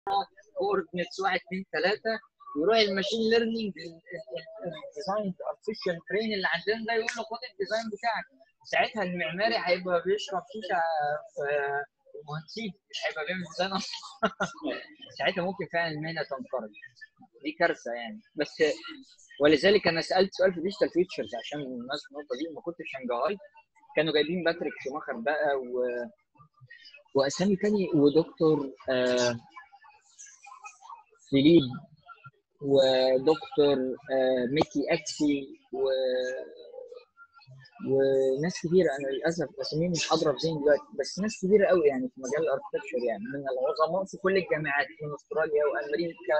كوردينتس 1 2 3 يروح الماشين ليرنينج الديزاين ارتفيشال برين اللي عندنا ده يقول له خد الديزاين بتاعك ساعتها المعماري هيبقى بيشرب شيشه في المهندسين مش هيبقى بيعمل ديزاين اصلا ساعتها ممكن فعلا المهنه تنقرض دي كارثه يعني بس ولذلك انا سالت سؤال في ديجيتال فيتشرز عشان الناس النقطه دي ما كنتش شنغهاي كانوا جايبين باتريك شوماخر بقى و... واسامي تاني ودكتور آه فيليب ودكتور آه ميكي اكسي و وناس كتيرة أنا للأسف أساميهم مش حاضرة في ذهني دلوقتي بس ناس كتيرة قوي يعني في مجال الأركتكتشر يعني من العظماء في كل الجامعات من أستراليا وأمريكا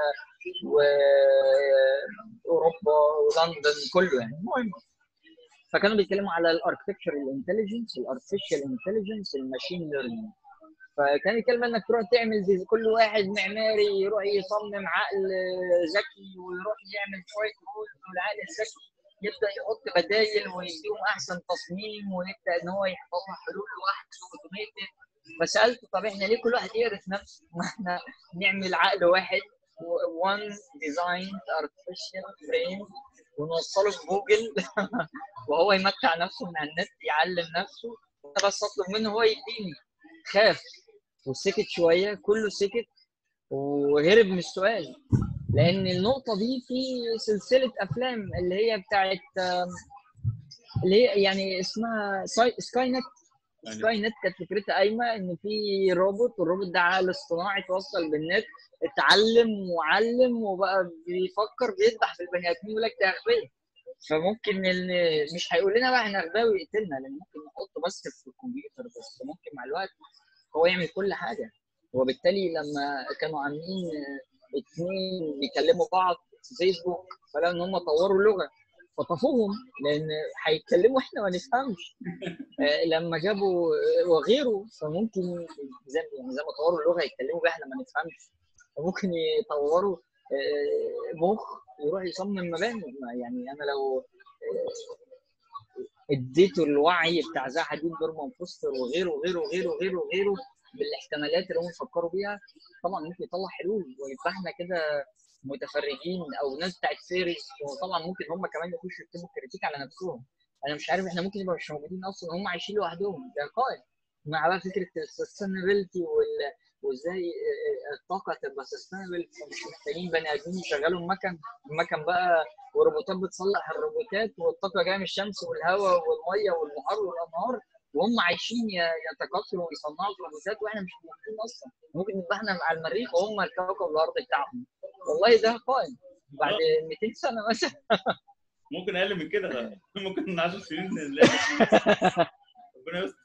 وأوروبا ولندن كله يعني المهم فكانوا بيتكلموا على الاركتكتشر الانتليجنس الارتفيشال انتليجنس الماشين ليرنينج فكان الكلمه انك تروح تعمل زي كل واحد معماري يروح يصمم عقل ذكي ويروح يعمل شويه رولز والعقل الذكي يبدا يحط بدايل ويديهم احسن تصميم ويبدا ان هو يطلع حلول لوحده اوتوميتد فسالته طب احنا ليه كل واحد يعرف نفسه؟ ما احنا نعمل عقل واحد one designed artificial brain ونوصله في جوجل وهو يمتع نفسه من على النت يعلم نفسه انا بس اطلب منه هو يديني خاف وسكت شويه كله سكت وهرب من السؤال لان النقطه دي في سلسله افلام اللي هي بتاعت اللي هي يعني اسمها سكاي نت سكاي نت كانت فكرتها قايمه ان في روبوت والروبوت ده عقل اصطناعي توصل بالنت اتعلم وعلم وبقى بيفكر بيذبح في البني ادمين يقول لك ده اغبياء فممكن اللي مش هيقول لنا بقى احنا اغبياء ويقتلنا لان ممكن نحطه بس في الكمبيوتر بس ممكن مع الوقت هو يعمل كل حاجه وبالتالي لما كانوا عاملين اتنين بيكلموا بعض في فيسبوك فلقوا ان هم طوروا لغه فطفوهم لان هيتكلموا احنا ما نفهمش لما جابوا وغيره فممكن زي يعني زي ما طوروا اللغه يتكلموا بيها احنا ما نفهمش فممكن يطوروا مخ يروح يصمم مباني يعني انا لو اديته الوعي بتاع زي حديد بيرمان فوستر وغيره وغيره وغيره وغيره وغيره بالاحتمالات اللي هم فكروا بيها طبعا ممكن يطلع حلول ويبقى احنا كده متفرجين او ناس بتاعت سيريز وطبعا ممكن هم كمان يخشوا يكتبوا كريتيك على نفسهم انا مش عارف احنا ممكن نبقى مش موجودين اصلا هم عايشين لوحدهم ده قائد مع بقى فكره السستينابيلتي وال وازاي الطاقه تبقى سستينابل مش محتاجين بني ادمين يشغلوا المكن المكن بقى وروبوتات بتصلح الروبوتات والطاقه جايه من الشمس والهواء والميه والبحار والانهار وهم عايشين يتكاثروا ويصنعوا روبوتات واحنا مش موجودين اصلا ممكن نبقى احنا على المريخ وهم الكوكب الارض بتاعهم والله ده قائم بعد 200 سنه مثلا ممكن اقل من كده ممكن 10 سنين ربنا يستر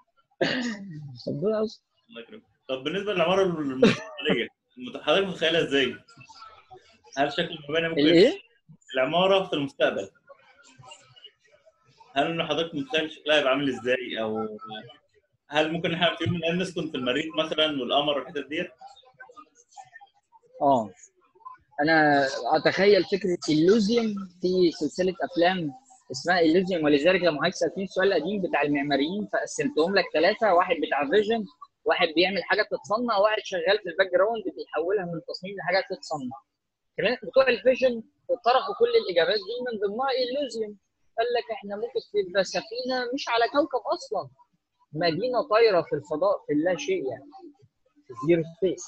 ربنا يستر الله يكرمك طب بالنسبه للعماره المستقبليه حضرتك متخيلها ازاي؟ هل شكل المباني ممكن الايه؟ العماره في المستقبل هل حضرتك متخيل شكلها هيبقى عامل ازاي او هل ممكن احنا في يوم من الايام نسكن في المريخ مثلا والقمر والحتت ديت؟ اه انا اتخيل فكره اللوزيوم في سلسله افلام اسمها اللوزيوم ولذلك لما حضرتك سالتني السؤال القديم بتاع المعماريين فقسمتهم لك ثلاثه واحد بتاع فيجن واحد بيعمل حاجه تتصنع وواحد شغال في الباك جراوند بيحولها من تصميم لحاجه تتصنع كمان بتوع الفيجن طرحوا كل الاجابات دي من ضمنها اللوزيوم قال لك احنا ممكن تبقى سفينه مش على كوكب اصلا مدينه طايره في الفضاء في اللا شيء يعني في زيرو سبيس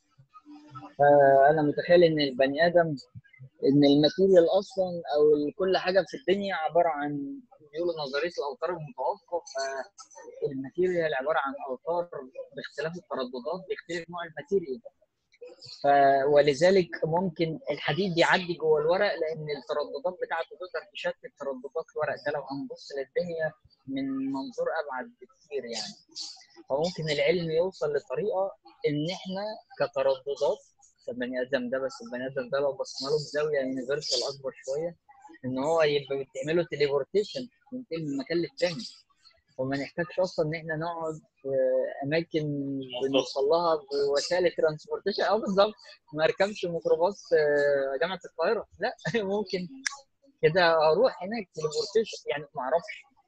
فانا متخيل ان البني ادم ان الماتيريال اصلا او كل حاجه في الدنيا عباره عن بيقولوا نظريه الاوتار المتوقف فالماتيريال عباره عن اوتار باختلاف الترددات بيختلف نوع الماتيريال ف... ولذلك ممكن الحديد يعدي جوه الورق لان الترددات بتاعته تقدر تشتت ترددات الورق ده لو هنبص للدنيا من منظور ابعد بكثير يعني فممكن العلم يوصل لطريقه ان احنا كترددات البني ادم ده بس البني ادم ده لو بصينا له بزاويه يونيفرسال اكبر شويه ان هو يبقى بتعمله تليبورتيشن من مكان للتاني وما نحتاجش اصلا ان احنا نقعد في اماكن بنوصل لها بوسائل الترانسبورتيشن او بالظبط ما اركبش ميكروباص جامعه القاهره لا ممكن كده اروح هناك تليبورتيشن يعني ما اعرفش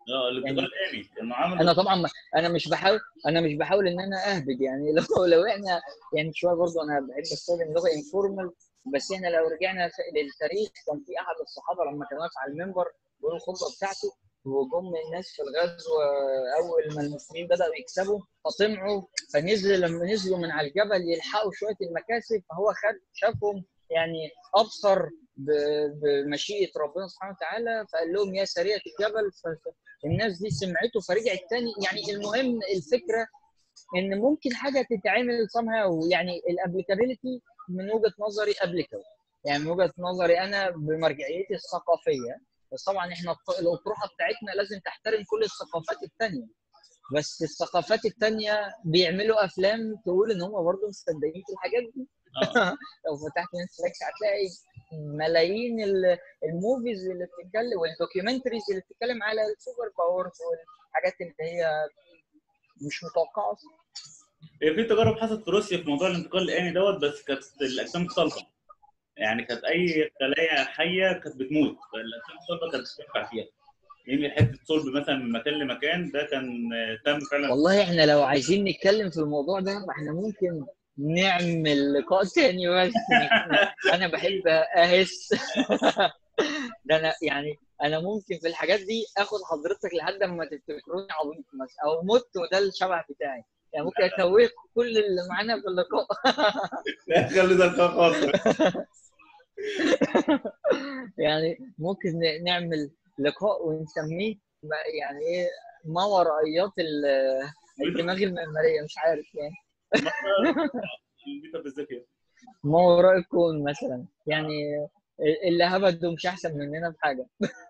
اه الانتقال الثاني انه عمل انا طبعا ما- انا مش بحاول انا مش بحاول ان انا اهبد يعني لو لو احنا يعني شويه برضه انا بحب استخدم لغه انفورمال بس احنا لو رجعنا ف- للتاريخ كان في احد الصحابه لما كان واقف على المنبر بيقول الخطبه بتاعته وجم الناس في الغزو اول ما المسلمين بداوا يكسبوا فطمعوا فنزل لما نزلوا من على الجبل يلحقوا شويه المكاسب فهو خد شافهم يعني ابصر ب- بمشيئه ربنا سبحانه وتعالى فقال لهم يا سريه الجبل ف- الناس دي سمعته فرجعت تاني يعني المهم الفكره ان ممكن حاجه تتعمل somehow يعني الابليكابيلتي من وجهه نظري ابليكابل يعني من وجهه نظري انا بمرجعيتي الثقافيه بس طبعا احنا الط- الاطروحه بتاعتنا لازم تحترم كل الثقافات الثانيه بس الثقافات الثانيه بيعملوا افلام تقول ان هم برضه مصدقين في الحاجات دي اه لو فتحت نتفليكس هتلاقي ملايين ال- الموفيز اللي بتتكلم والدوكيومنتريز اللي بتتكلم على السوبر باورز والحاجات اللي هي مش متوقعه اصلا هي في تجارب حصلت في روسيا في موضوع الانتقال الاني دوت بس كانت الاجسام صلبه يعني كانت اي خلايا حيه كانت بتموت فالاجسام الصلبه كانت بتنفع فيها يعني حته صلب مثلا من مكان لمكان ده كان آه، تم فعلا والله احنا لو عايزين نتكلم في الموضوع ده احنا ممكن نعمل لقاء تاني بس انا بحب اهس ده انا يعني انا ممكن في الحاجات دي اخد حضرتك لحد ما تفتكروني عبيط مثلا او مت وده الشبه بتاعي يعني ممكن اتوهكم كل اللي معانا في اللقاء لا خلي ده لقاء خاص يعني ممكن ن- نعمل لقاء ونسميه ما- يعني ايه ما ورائيات ال- الدماغ المعماريه مش عارف يعني البيتا بالذكيه ما وراء الكون مثلا يعني اللي هبدوا مش احسن مننا في حاجه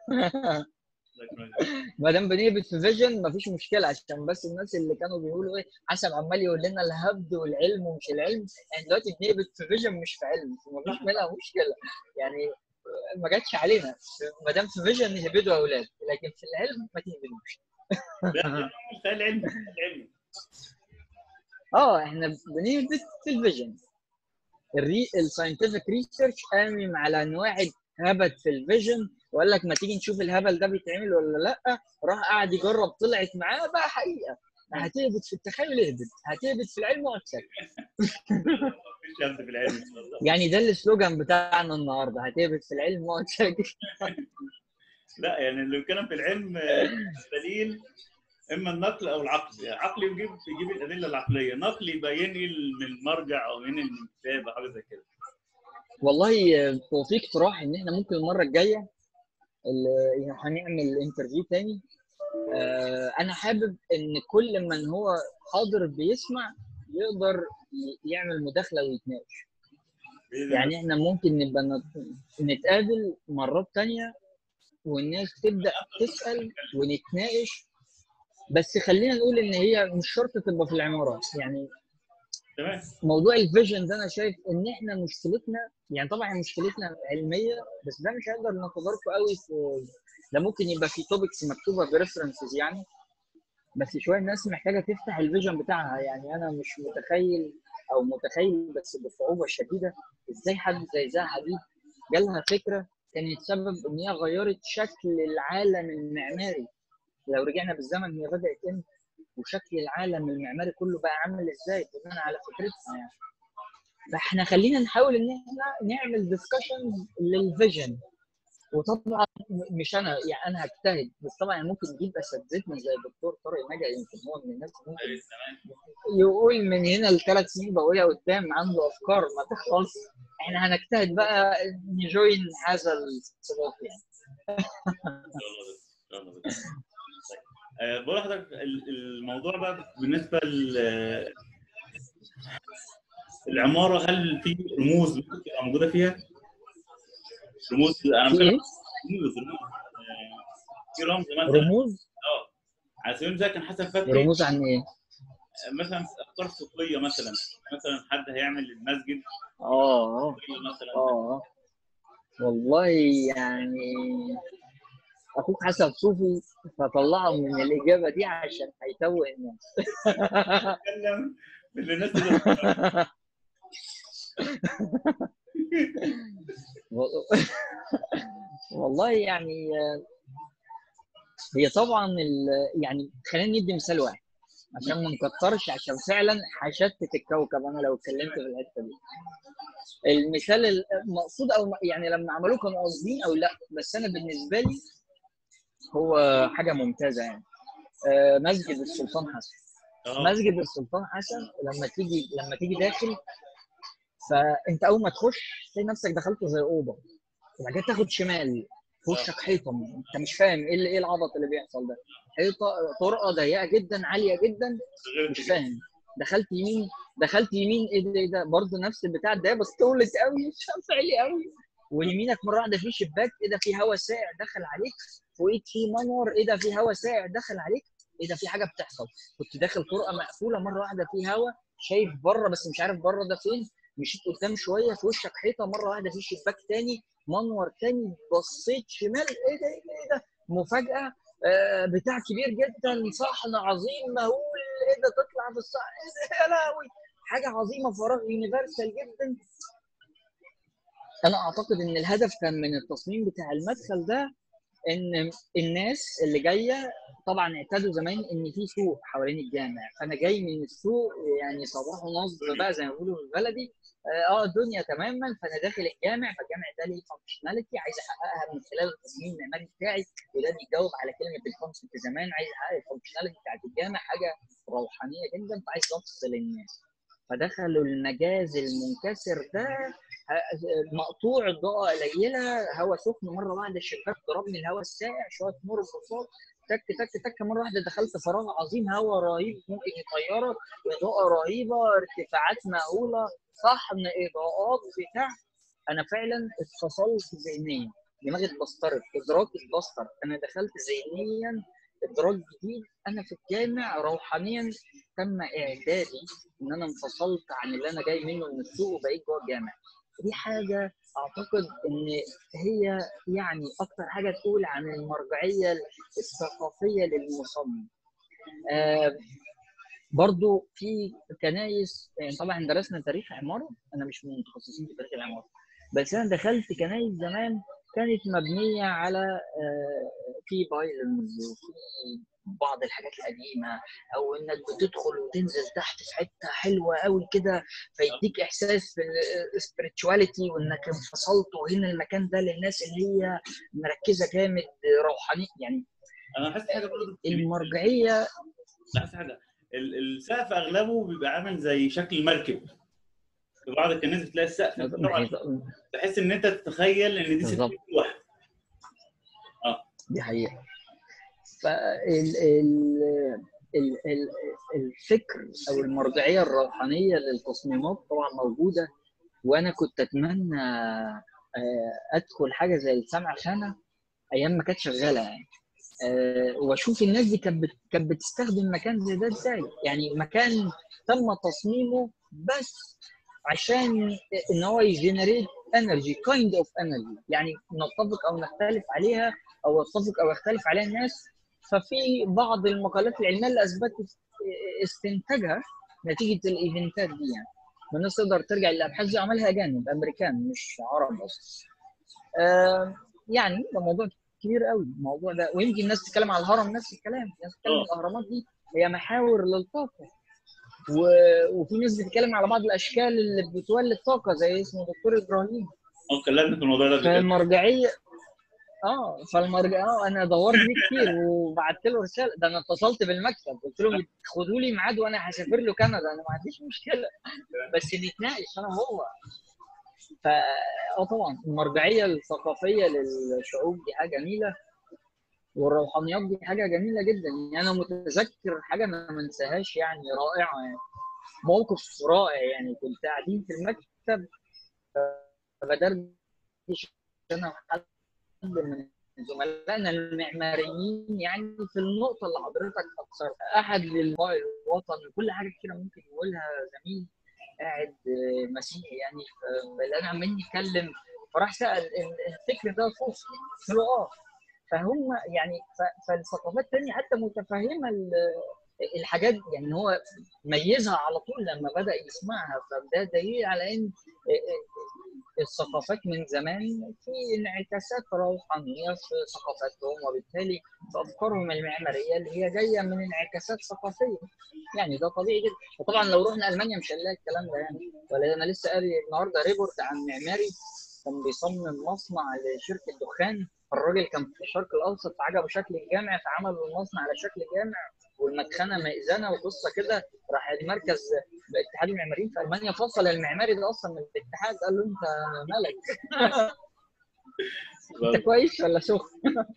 ما دام بنهبط في فيجن مفيش مشكله عشان بس الناس اللي كانوا بيقولوا ايه حسن عمال يقول لنا الهبد والعلم ومش العلم يعني دلوقتي بنهبط في فيجن مش في علم مفيش منها مشكله يعني ما جاتش علينا ما دام في فيجن نهبدوا يا اولاد لكن في العلم ما تهبدوش لا الخيال العلمي الخيال العلمي اه احنا بنهبط في الفيجن الري الساينتفك ريسيرش قايم على ان واحد هبت في الفيجن وقال لك ما تيجي نشوف الهبل ده بيتعمل ولا لا راح قاعد يجرب طلعت معاه بقى حقيقه هتهبط في التخيل اهبط هتهبط في العلم واكسب مفيش حد في العلم ان شاء الله يعني ده السلوجان بتاعنا النهارده هتهبط في العلم واكسب لا يعني اللي بيتكلم في العلم آه، دليل اما النقل او العقل يعني عقل يجيب يجيب الادله العقليه نقل يبقى ينقل من المرجع او ينقل من كتاب او حاجه زي كده والله هو في اقتراح ان احنا ممكن المره الجايه اللي هنعمل انترفيو تاني آه، انا حابب ان كل من هو حاضر بيسمع يقدر ي- يعمل مداخله ويتناقش بإذن الله. يعني احنا ممكن نبقى نت- نتقابل مرات تانية والناس تبدا تسال ونتناقش بس خلينا نقول ان هي مش شرط تبقى في العمارات يعني تمام موضوع الفيجن ده انا شايف ان احنا مشكلتنا يعني طبعا مشكلتنا علميه بس ده مش هنقدر نتداركه قوي في ده ممكن يبقى في توبكس مكتوبه بريفرنسز يعني بس شويه الناس محتاجه تفتح الفيجن بتاعها يعني انا مش متخيل او متخيل بس بصعوبه شديده ازاي حد زي زها حديد جالها فكره كانت سبب ان هي غيرت شكل العالم المعماري لو رجعنا بالزمن هي بدات امتى وشكل العالم المعماري كله بقى عامل ازاي بناء على فكرتها يعني فاحنا خلينا نحاول ان احنا نعمل ديسكشن للفيجن وطبعا م- مش انا يعني انا هجتهد بس طبعا ممكن نجيب اساتذتنا زي الدكتور طارق نجا يمكن هو من الناس اللي ممكن أيوة، تمام يقول من هنا لثلاث سنين بقولها قدام عنده افكار ما تخلص احنا هنجتهد بقى نجوين هذا السباق يعني ان شاء الله بس ان شاء الله بس طيب. آه، بقول لحضرتك ال- الموضوع بقى بالنسبه ل العماره هل في رموز ممكن تبقى موجوده فيها؟ رموز انا في بتكلم ايه؟ رموز رموز آه، في رمز مثلا رموز اه على سبيل المثال كان حسن فتحي رموز عن ايه؟ مثلا افكار صوفيه مثلا مثلا حد هيعمل المسجد اه اه مثلا اه والله يعني اخوك حسن صوفي فطلعه من الاجابه دي عشان هيتوه الناس اتكلم اللي الناس تقدر والله يعني هي طبعا ال- يعني خلينا ندي مثال واحد عشان ما نكترش عشان فعلا هشتت الكوكب انا لو اتكلمت في الحته دي المثال المقصود او يعني لما عملوه كانوا قاصدين او لا بس انا بالنسبه لي هو حاجه ممتازه يعني آه، مسجد السلطان حسن اه مسجد السلطان حسن لما تيجي لما تيجي داخل فانت اول ما تخش تلاقي نفسك دخلت زي اوضه وبعد كده تاخد شمال في وشك حيطه انت مش فاهم ايه اللي- ايه العبط اللي بيحصل ده حيطه طرقه ضيقه جدا عاليه جدا غير مش كده. فاهم دخلت يمين دخلت يمين ايه ده ايه ده برضه نفس البتاع ده بس طولت قوي الشمس عالي قوي ويمينك مره واحده في شباك ايه ده في هواء ساقع دخل عليك فوقيك في منور ايه ده في هواء ساقع دخل عليك ايه ده في حاجه بتحصل كنت داخل طرقه مقفوله مره واحده في هواء شايف بره بس مش عارف بره ده فين مشيت قدام شويه في وشك حيطه مره واحده في شباك تاني منور تاني بصيت شمال ايه ده ايه ده, إيه ده؟ مفاجاه آه، بتاع كبير جدا صحن عظيم مهول ايه ده تطلع في الصحن ايه ده يا لهوي حاجه عظيمه فراغ يونيفرسال جدا انا اعتقد ان الهدف كان من التصميم بتاع المدخل ده ان الناس اللي جايه طبعا اعتادوا زمان ان في سوق حوالين الجامع فانا جاي من السوق يعني صباح ونصب بقى زي ما بيقولوا بالبلدي اه الدنيا تماما فانا داخل الجامع فالجامع ده ليه فانكشناليتي عايز احققها من خلال التصميم المعماري بتاعي وده بيجاوب على كلمه الكونسبت زمان عايز احقق الفانكشناليتي بتاعت الجامع حاجه روحانيه جدا فعايز افصل الناس فدخلوا المجاز المنكسر ده ه- مقطوع الضوء قليله هواء سخن مره واحده الشباك ضربني الهواء الساقع شويه نور بساط تك تك تك مره واحده دخلت فراغ عظيم هواء رهيب ممكن يطيرك اضاءه رهيبه ارتفاعات مهوله صحن اضاءات بتاع انا فعلا اتفصلت ذهنيا دماغي اتبسترت ادراكي اتبستر انا دخلت ذهنيا ادراك جديد انا في الجامع روحانيا تم اعدادي ان انا انفصلت عن اللي انا جاي منه من السوق وبقيت جوه الجامع دي حاجه اعتقد ان هي يعني اكتر حاجه تقول عن المرجعيه الثقافيه للمصمم آه برضو في كنايس يعني طبعا درسنا تاريخ عماره انا مش من المتخصصين في تاريخ العماره بس انا دخلت كنايس زمان كانت مبنيه على آه، في بايلنز وفي بعض الحاجات القديمه او انك بتدخل وتنزل تحت في حته حلوه قوي كده فيديك احساس بالسبirituality وانك انفصلت وهنا المكان ده للناس اللي هي مركزه جامد روحاني يعني انا لاحظت حاجه برضه المرجعيه لاحظت حاجه ال- السقف اغلبه بيبقى عامل زي شكل مركب في بعض الكنائس بتلاقي السقف طبعا تحس ان انت تتخيل ان دي بالظبط. سكه واحد دي حقيقة فال ال ال ال الفكر او المرجعيه الروحانيه للتصميمات طبعا موجوده وانا كنت اتمنى آه، ادخل حاجه زي السمع خانه ايام ما كانت شغاله يعني آه، واشوف الناس دي كانت بت- كانت بتستخدم مكان زي ده ازاي يعني مكان تم تصميمه بس عشان ان هو يجنريت انرجي كايند اوف انرجي يعني نتفق او نختلف عليها او يتفق او يختلف عليها الناس ففي بعض المقالات العلميه اللي اثبتت استنتاجها نتيجه الايفنتات دي يعني والناس تقدر ترجع للابحاث دي عملها اجانب امريكان مش عرب اصلا آه يعني ده موضوع كبير قوي الموضوع ده ويمكن الناس تتكلم على الهرم نفس الكلام الناس تتكلم آه. الاهرامات دي هي محاور للطاقه و... وفي ناس بتتكلم على بعض الاشكال اللي بتولد طاقه زي اسمه دكتور ابراهيم اه اتكلمنا في الموضوع ده قبل كده فالمرجعيه اه فالمرجع اه انا دورت فيه كتير وبعت له رساله ده انا اتصلت بالمكتب قلت لهم خدوا لي ميعاد وانا هسافر له كندا انا ما عنديش مشكله بس نتناقش انا وهو فا اه طبعا المرجعيه الثقافيه للشعوب دي حاجه جميله والروحانيات دي حاجه جميله جدا يعني انا متذكر حاجه انا ما انساهاش يعني رائعه يعني موقف رائع يعني كنت قاعدين في المكتب فبدردش انا وحد من زملائنا المعماريين يعني في النقطه اللي حضرتك اكثر احد للماء الوطني كل حاجه كده ممكن يقولها زميل قاعد آه، مسيحي يعني فلقينا عمالين نتكلم فراح سال ال- الفكر ده صوصي قلت له اه فهم يعني ف- فالثقافات الثانيه حتى متفهمه ال- الحاجات يعني هو ميزها على طول لما بدا يسمعها فده دليل على ان الثقافات من زمان في انعكاسات روحانيه في ثقافتهم وبالتالي في افكارهم المعماريه اللي هي جايه من انعكاسات ثقافيه يعني ده طبيعي جدا وطبعا لو رحنا المانيا مش هنلاقي الكلام ده يعني ولا انا لسه قاري النهارده ريبورت عن معماري كان بيصمم مصنع لشركه دخان الراجل كان في الشرق الاوسط عجبه شكل الجامع فعملوا المصنع على شكل جامع والمدخنه مئذنه وقصه كده راح المركز اتحاد المعماريين في المانيا فصل المعماري ده اصلا من الاتحاد قال له انت مالك انت كويس ولا سخن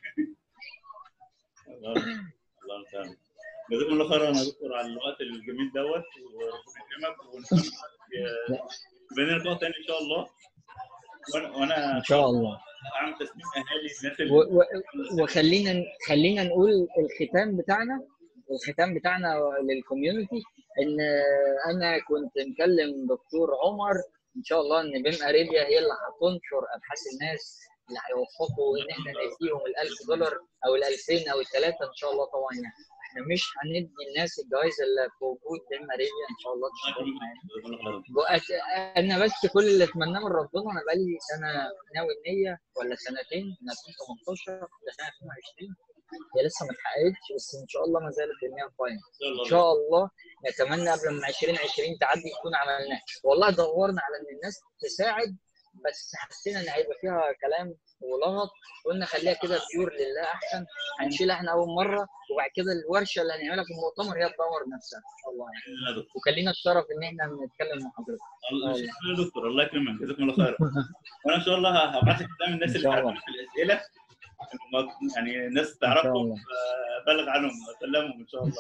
الله الله المستعان جزاكم الله خيرا يا دكتور على الوقت الجميل دوت وربنا يكرمك ونستمر بين لقاء تاني ان شاء الله وانا وانا ان شاء الله اعمل تسليم اهالي الناس اللي و- و- وخلينا خلينا نقول الختام بتاعنا الختام بتاعنا للكوميونتي ان انا كنت مكلم دكتور عمر ان شاء الله ان بيم اريبيا هي اللي هتنشر ابحاث الناس اللي هيوفقوا ان احنا نديهم ال 1000 دولار او ال 2000 او الثلاثه ان شاء الله طبعا يعني احنا مش هندي الناس الجوائز اللي في وجود بيم اريبيا ان شاء الله تشرفنا يعني. جزاكم الله خيرا وأت- انا بس كل اللي اتمناه من ربنا انا بقالي سنه ناوي النيه ولا سنتين من 2018 لسنه 2020 هي لسه ما اتحققتش بس ان شاء الله ما زالت النيه قايمه ان شاء الله ان شاء الله نتمنى قبل ما 2020 تعدي تكون عملناها والله دورنا على ان الناس تساعد بس حسينا ان هيبقى فيها كلام ولغط قلنا خليها كده بيور لله احسن هنشيلها احنا اول مره وبعد كده الورشه اللي هنعملها في المؤتمر هي تدور نفسها ان شاء الله يعني يا دكتور وكان لنا الشرف ان احنا بنتكلم مع حضرتك الله شكرا يا دكتور الله يكرمك جزاكم الله خيرا وانا ان شاء الله هبعت لك قدام الناس إن اللي شاء تعرفوا الله. في الاسئله ما- يعني الناس إن شاء تعرفهم الله. بلغ عنهم اسلمهم ان شاء الله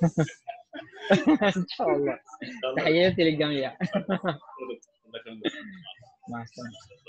ان شاء الله ان شاء الله تحياتي للجميع الله يكرمك مع السلامه